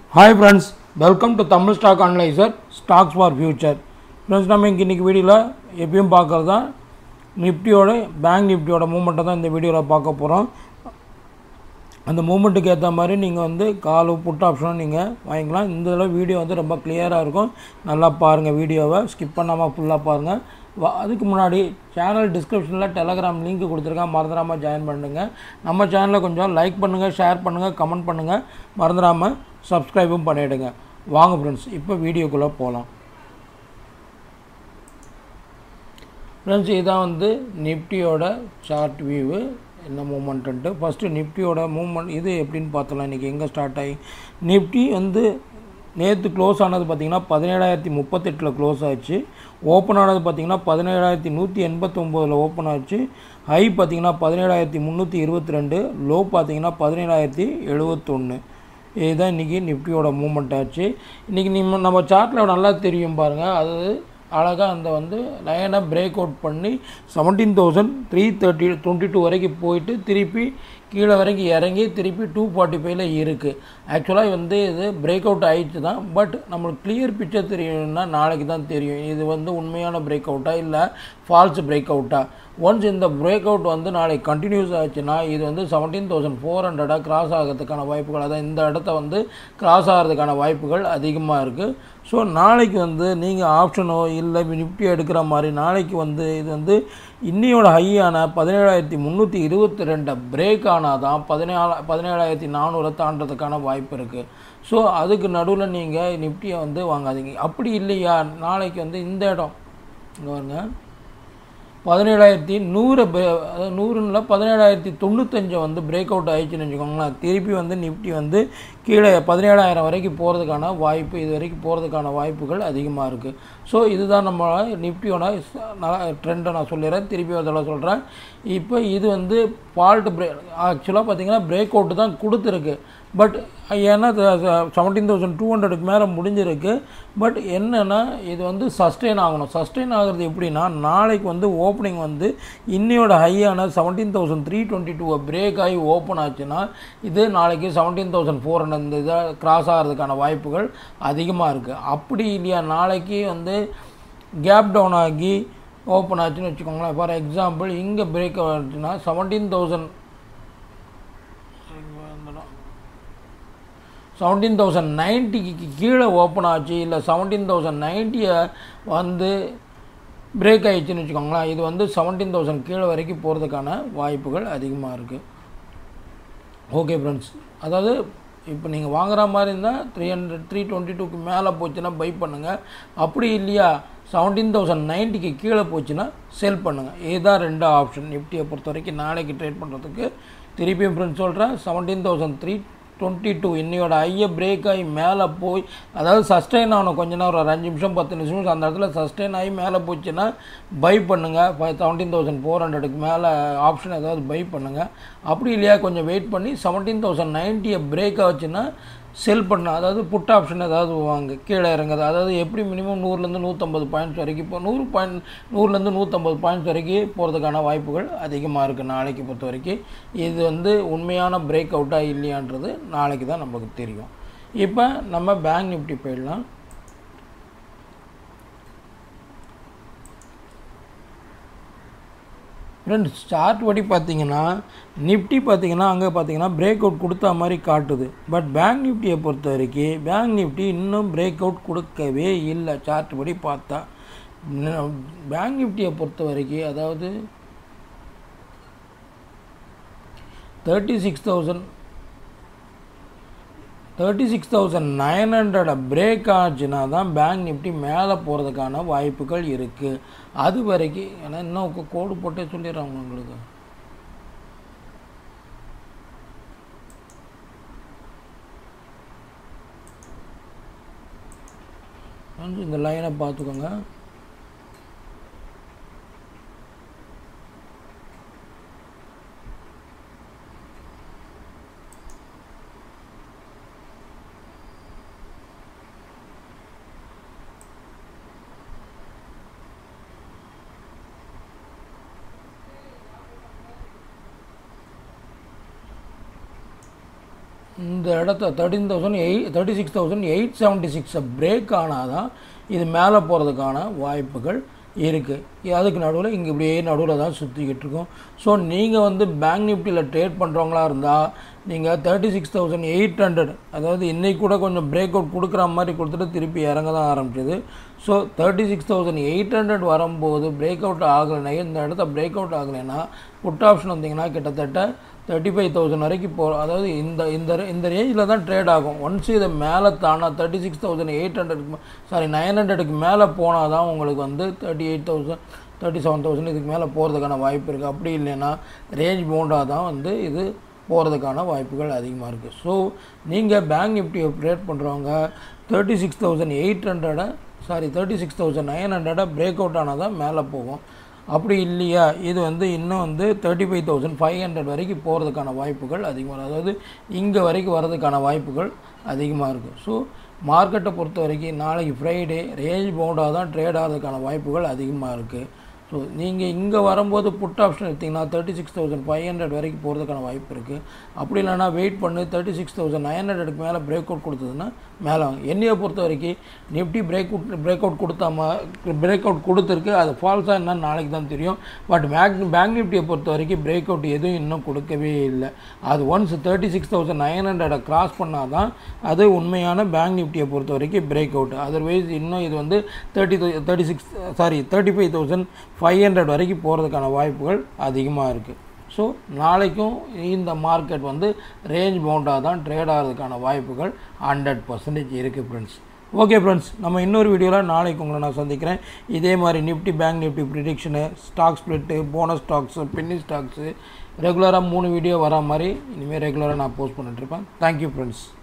hi friends welcome to Tamil stock analyser stocks for future friends நம்ம இங்கே இன்றைக்கி வீடியோவில் எப்பயும் பார்க்குறது தான் நிஃப்டியோட பேங்க் நிஃப்டியோட மூமெண்ட்டை தான் இந்த வீடியோவில் பார்க்க போகிறோம் அந்த மூமெண்ட்டுக்கு ஏற்ற மாதிரி நீங்கள் வந்து கால் புட் ஆப்ஷனும் நீங்கள் வாங்கிக்கலாம் இந்த தடவை வீடியோ வந்து ரொம்ப கிளியராக இருக்கும் நல்லா பாருங்கள் வீடியோவை ஸ்கிப் பண்ணாமல் ஃபுல்லாக பாருங்கள் வா அதுக்கு முன்னாடி சேனல் டிஸ்கிரிப்ஷனில் டெலகிராம் லிங்க் கொடுத்துருக்கேன் மறந்துடாமல் ஜாயின் பண்ணுங்கள் நம்ம சேனலை கொஞ்சம் லைக் பண்ணுங்கள் ஷேர் பண்ணுங்கள் கமெண்ட் பண்ணுங்கள் மறந்துடாமல் சப்ஸ்கிரைபும் பண்ணிவிடுங்க வாங்க ஃப்ரெண்ட்ஸ் இப்போ வீடியோக்குள்ளே போகலாம் ஃப்ரெண்ட்ஸ் இதான் வந்து நிஃப்டியோட சார்ட் வியூவு என்ன மூமெண்ட்டு ஃபஸ்ட்டு நிஃப்டியோட மூமெண்ட் இது எப்படின்னு பார்த்தலாம் இன்றைக்கி எங்கே ஸ்டார்ட் ஆகி நிஃப்டி வந்து நேற்று க்ளோஸ் ஆனது பார்த்திங்கன்னா பதினேழாயிரத்தி முப்பத்தெட்டில் க்ளோஸ் ஆச்சு ஓப்பன் ஆனது பார்த்திங்கன்னா பதினேழாயிரத்தி நூற்றி எண்பத்தொம்போதில் ஓப்பன் ஆச்சு ஹை பார்த்திங்கன்னா பதினேழாயிரத்தி முந்நூற்றி இருபத்தி ரெண்டு லோ பார்த்திங்கன்னா பதினேழாயிரத்தி எழுபத்தொன்று இதுதான் இன்றைக்கி நிஃப்டியோட மூமெண்ட் ஆச்சு இன்றைக்கி நம்ம நம்ம சார்ட்டில் நல்லா தெரியும் பாருங்கள் அது அழகாக அந்த வந்து லைனாக பிரேக் அவுட் பண்ணி seventeen thousand three thirty twenty two வரைக்கும் போயிட்டு திருப்பி கீழே வரைக்கும் இறங்கி திருப்பி டூ ஃபார்ட்டி ஃபைவ்ல இருக்குது ஆக்சுவலாக வந்து இது பிரேக் அவுட் ஆயிடுச்சு தான் பட் நம்மளுக்கு கிளியர் பிக்சர் தெரியணும்னா நாளைக்கு தான் தெரியும் இது வந்து உண்மையான பிரேக் அவுட்டா இல்லை ஃபால்ஸ் பிரேக் அவுட்டா ஒன்ஸ் இந்த பிரேக் அவுட் வந்து நாளைக்கு கண்டினியூஸ் ஆச்சுன்னா இது வந்து செவன்டீன் தௌசண்ட் ஃபோர் ஹண்ட்ரடாக கிராஸ் ஆகிறதுக்கான வாய்ப்புகள் அதான் இந்த இடத்த வந்து கிராஸ் ஆகிறதுக்கான வாய்ப்புகள் அதிகமாக இருக்குது ஸோ நாளைக்கு வந்து நீங்கள் ஆப்ஷனோ இல்லை நிஃப்டி எடுக்கிற மாதிரி நாளைக்கு வந்து இது வந்து இன்னையோட ஹையான பதினேழாயிரத்தி முந்நூற்றி இருபத்தி ரெண்டை பிரேக் ஆனால் தான் பதினேழா பதினேழாயிரத்தி நானூறை தாண்டதுக்கான வாய்ப்பு இருக்குது ஸோ அதுக்கு நடுவில் நீங்கள் நிஃப்டியை வந்து வாங்காதீங்க அப்படி இல்லையா நாளைக்கு வந்து இந்த இடம் இங்கே பாருங்க பதினேழாயிரத்தி நூறு அதாவது நூறுல பதினேழாயிரத்தி தொண்ணூத்தஞ்சை வந்து பிரேக் அவுட் ஆயிடுச்சுன்னு வச்சுக்கோங்களேன் திருப்பி வந்து நிஃப்டி வந்து கீழே பதினேழாயிரம் வரைக்கும் போகிறதுக்கான வாய்ப்பு இது வரைக்கும் போகிறதுக்கான வாய்ப்புகள் அதிகமாக இருக்குது ஸோ இதுதான் நம்ம நிஃப்டியோட ட்ரெண்டை நான் சொல்லிடுறேன் திருப்பி ஒரு தடவை சொல்கிறேன் இப்போ இது வந்து ஃபால்ட் பிரே ஆக்சுவலாக பார்த்தீங்கன்னா பிரேக் அவுட்டு தான் கொடுத்துருக்கு பட் ஏன்னா செவன்டீன் தௌசண்ட் டூ ஹண்ட்ரடுக்கு மேலே முடிஞ்சிருக்கு பட் என்னென்னா இது வந்து சஸ்டெயின் ஆகணும் சஸ்டெயின் ஆகிறது எப்படின்னா நாளைக்கு வந்து ஓப்பனிங் வந்து இன்னையோட ஹையான செவன்டீன் தௌசண்ட் த்ரீ டுவெண்ட்டி டூவை பிரேக் ஆகி ஓப்பன் ஆச்சுன்னா இது நாளைக்கு செவன்டீன் தௌசண்ட் ஃபோர் ஹண்ட்ரட் இந்த இதை கிராஸ் ஆகிறதுக்கான வாய்ப்புகள் அதிகமாக இருக்குது அப்படி இல்லையா நாளைக்கு வந்து கேப் டவுன் ஆகி ஓப்பன் ஆச்சுன்னு வச்சுக்கோங்களேன் ஃபார் எக்ஸாம்பிள் இங்கே பிரேக் ஆச்சுன்னா செவன்டீன் தௌசண்ட் செவன்டீன் தௌசண்ட் நைன்ட்டிக்கு கீழே ஓப்பன் ஆச்சு இல்லை செவன்டீன் தௌசண்ட் நைன்ட்டியை வந்து பிரேக் ஆகிடுச்சின்னு வச்சுக்கோங்களேன் இது வந்து செவன்டீன் தௌசண்ட் கீழே வரைக்கும் போகிறதுக்கான வாய்ப்புகள் அதிகமாக இருக்குது ஓகே ஃப்ரெண்ட்ஸ் அதாவது இப்போ நீங்கள் வாங்குற மாதிரி இருந்தால் த்ரீ ஹண்ட்ரட் த்ரீ டுவெண்ட்டி டூக்கு மேலே போச்சுன்னா பை பண்ணுங்கள் அப்படி இல்லையா செவன்டீன் தௌசண்ட் நைன்ட்டிக்கு கீழே போச்சுன்னா செல் பண்ணுங்கள் இதுதான் ரெண்டு ஆப்ஷன் நிஃப்டியை பொறுத்த வரைக்கும் நாளைக்கு ட்ரேட் பண்ணுறதுக்கு திருப்பியும் ஃப்ரெண்ட்ஸ் சொல்கிறேன் seventeen thousand three twenty two இன்னையோட ஐயை பிரேக் ஆகி மேலே போய் அதாவது சஸ்டெயின் ஆகணும் கொஞ்ச நேரம் ஒரு அஞ்சு நிமிஷம் பத்து நிமிஷம் அந்த இடத்துல சஸ்டெயின் ஆகி மேலே போச்சுன்னா பை பண்ணுங்கள் ஃபைவ் செவன்டீன் தௌசண்ட் ஃபோர் ஹண்ட்ரடுக்கு மேலே ஆப்ஷன் ஏதாவது பை பண்ணுங்கள் அப்படி இல்லையா கொஞ்சம் வெயிட் பண்ணி செவன்டீன் தௌசண்ட் நைன்ட்டியை பிரேக் ஆச்சுன்னா செல் பண்ண அதாவது புட் ஆப்ஷன் ஏதாவது வாங்க கீழே இறங்குது அதாவது எப்படி மினிமம் நூறுலேருந்து நூற்றம்பது பாயிண்ட்ஸ் வரைக்கும் இப்போ நூறு பாயிண்ட் நூறுலேருந்து நூற்றம்பது பாயிண்ட்ஸ் வரைக்கும் போகிறதுக்கான வாய்ப்புகள் அதிகமாக இருக்குது நாளைக்கு பொறுத்த வரைக்கும் இது வந்து உண்மையான பிரேக் அவுட்டாக இல்லையான்றது நாளைக்கு தான் நமக்கு தெரியும் இப்போ நம்ம பேங்க் நிஃப்டி போயிடலாம் ஃப்ரெண்ட்ஸ் சார்ட் படி பார்த்தீங்கன்னா நிஃப்டி பார்த்தீங்கன்னா அங்கே பார்த்தீங்கன்னா பிரேக் அவுட் கொடுத்த மாதிரி காட்டுது பட் பேங்க் நிஃப்டியை பொறுத்த வரைக்கும் பேங்க் நிஃப்டி இன்னும் பிரேக் அவுட் கொடுக்கவே இல்லை சார்ட் படி பார்த்தா பேங்க் நிஃப்டியை பொறுத்த வரைக்கும் அதாவது thirty six thousand thirty six thousand nine ஹண்ட்ரடை பிரேக் ஆச்சுன்னா தான் பேங்க் நிஃப்டி மேலே போகிறதுக்கான வாய்ப்புகள் இருக்குது அது வரைக்கும் ஏன்னா இன்னும் கோடு போட்டே சொல்லிடுறாங்க உங்களுக்கு இந்த லைனை பார்த்துக்கோங்க இந்த இடத்த thirteen thousand eight thirty six thousand eight seventy சிக்ஸை பிரேக் ஆனால் தான் இது மேலே போகிறதுக்கான வாய்ப்புகள் இருக்குது அதுக்கு நடுவில் இங்கே இப்படியே நடுவில் தான் சுற்றிக்கிட்டு இருக்கோம் ஸோ நீங்கள் வந்து பேங்க் நிஃப்டியில் ட்ரேட் பண்ணுறவங்களா இருந்தால் நீங்கள் thirty six thousand eight hundred அதாவது இன்றைக்கி கூட கொஞ்சம் பிரேக் அவுட் கொடுக்குற மாதிரி கொடுத்துட்டு திருப்பி இறங்க தான் ஆரம்பிச்சது so thirty six thousand eight hundred வரும்போது பிரேக் அவுட் ஆகலைன்னா இந்த இடத்த பிரேக் அவுட் ஆகலைன்னா புட் ஆப்ஷன் வந்தீங்கன்னா கிட்டத்தட்ட தேர்ட்டி ஃபைவ் தௌசண்ட் வரைக்கும் போ அதாவது இந்த இந்த இந்த ரேஞ்சில் தான் ட்ரேட் ஆகும் ஒன்ஸ் இதை மேலே தானா தேர்ட்டி சிக்ஸ் தௌசண்ட் எயிட் ஹண்ட்ரட்க்கு சாரி நைன் ஹண்ட்ரடுக்கு மேலே போனால் தான் உங்களுக்கு வந்து thirty eight thousand thirty seven thousand இதுக்கு மேலே போகிறதுக்கான வாய்ப்பு இருக்குது அப்படி இல்லைன்னா ரேஞ்ச் பவுண்டாக தான் வந்து இது போகிறதுக்கான வாய்ப்புகள் அதிகமாக இருக்குது ஸோ நீங்கள் பேங்க் நிஃப்டி ட்ரேட் பண்ணுறவங்க தேர்ட்டி சிக்ஸ் தௌசண்ட் எயிட் ஹண்ட்ரடை sorry thirty six thousand nine ஹண்ட்ரடை பிரேக் அவுட் ஆனால் தான் மேலே போகும் அப்படி இல்லையா இது வந்து இன்னும் வந்து thirty five thousand five hundred வரைக்கும் போகிறதுக்கான வாய்ப்புகள் அதிகமாக அதாவது இங்கே வரைக்கும் வர்றதுக்கான வாய்ப்புகள் அதிகமாக இருக்குது ஸோ மார்க்கெட்டை பொறுத்த வரைக்கும் நாளைக்கு ஃப்ரைடே ரேஞ்ச் பவுண்டாக தான் ட்ரேட் ஆகிறதுக்கான வாய்ப்புகள் அதிகமாக இருக்குது ஸோ நீங்கள் இங்கே வரும்போது புட் ஆப்ஷன் எடுத்திங்கன்னா thirty six thousand five hundred வரைக்கும் போகிறதுக்கான வாய்ப்பு இருக்குது அப்படி இல்லைனா வெயிட் பண்ணி தேர்ட்டி சிக்ஸ் தௌசண்ட் நைன் ஹண்ட்ரடுக்கு மேலே பிரேக் அவுட் கொடுத்ததுன்னா மேலே வாங்க என்னையை பொறுத்த வரைக்கும் Nifty break out break out கொடுத்தாம பிரேக் அவுட் கொடுத்துருக்கு அது ஃபால்ஸாக என்னன்னு நாளைக்கு தான் தெரியும் பட் பேங்க் பேங்க் நிஃப்டியை பொறுத்த வரைக்கும் பிரேக் அவுட் எதுவும் இன்னும் கொடுக்கவே இல்லை அது once thirty six thousand nine ஹண்ட்ரடை கிராஸ் பண்ணால் தான் அது உண்மையான பேங்க் நிஃப்டியை பொறுத்த வரைக்கும் பிரேக் அவுட் அதர்வைஸ் இன்னும் இது வந்து thirty thirty six sorry thirty five thousand five hundred வரைக்கும் போகிறதுக்கான வாய்ப்புகள் அதிகமாக இருக்குது ஸோ நாளைக்கும் இந்த மார்க்கெட் வந்து ரேஞ்ச் பவுண்டாக தான் ட்ரேட் ஆகிறதுக்கான வாய்ப்புகள் ஹண்ட்ரட் பர்சன்டேஜ் இருக்குது ஃப்ரெண்ட்ஸ் ஓகே ஃப்ரெண்ட்ஸ் நம்ம இன்னொரு வீடியோவில் நாளைக்கு உங்களை நான் சந்திக்கிறேன் இதே மாதிரி Nifty bank Nifty prediction stock split bonus stocks penny stocks ரெகுலராக மூணு வீடியோ வரா மாதிரி இனிமேல் ரெகுலராக நான் போஸ்ட் பண்ணிட்டுருப்பேன் தேங்க்யூ ஃப்ரெண்ட்ஸ்